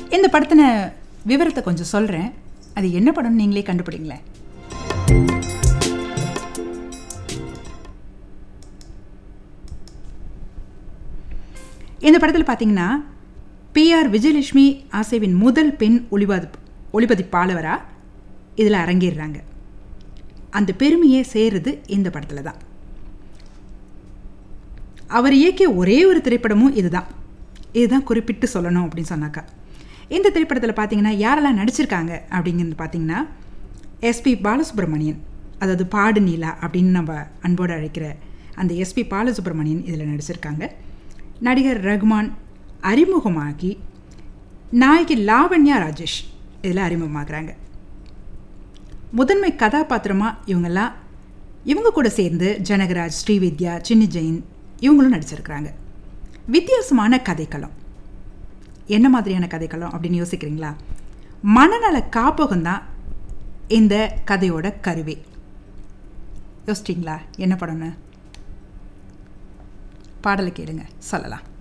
இந்த படத்தின விவரத்தை கொஞ்சம் சொல்கிறேன் அது என்ன படம்னு நீங்களே கண்டுபிடிங்களேன் இந்த படத்தில் பார்த்தீங்கன்னா பிஆர் விஜயலட்சுமி ஆசைவின் முதல் பெண் ஒளிபதி ஒளிப்பதிப்பாளவராக இதில் அரங்கேறுறாங்க அந்த பெருமையே சேருது இந்த படத்தில் தான் அவர் இயக்கிய ஒரே ஒரு திரைப்படமும் இதுதான் இதுதான் குறிப்பிட்டு சொல்லணும் அப்படின்னு சொன்னாக்கா இந்த திரைப்படத்தில் பார்த்தீங்கன்னா யாரெல்லாம் நடிச்சிருக்காங்க அப்படிங்கிறது பார்த்தீங்கன்னா எஸ்பி பாலசுப்ரமணியன் அதாவது பாடு நீலா அப்படின்னு நம்ம அன்போடு அழைக்கிற அந்த எஸ்பி பாலசுப்ரமணியன் இதில் நடிச்சிருக்காங்க நடிகர் ரகுமான் அறிமுகமாகி நாயகி லாவண்யா ராஜேஷ் இதில் அறிமுகமாகறாங்க முதன்மை கதாபாத்திரமாக இவங்கெல்லாம் இவங்க கூட சேர்ந்து ஜனகராஜ் ஸ்ரீவித்யா சின்னி ஜெயின் இவங்களும் நடிச்சிருக்கிறாங்க வித்தியாசமான கதைக்களம் என்ன மாதிரியான கதைக்களம் அப்படின்னு யோசிக்கிறீங்களா மனநல காப்பகம் தான் இந்த கதையோட கருவே யோசிச்சிங்களா என்ன படம்னு பாடலை கேளுங்க சொல்லலாம்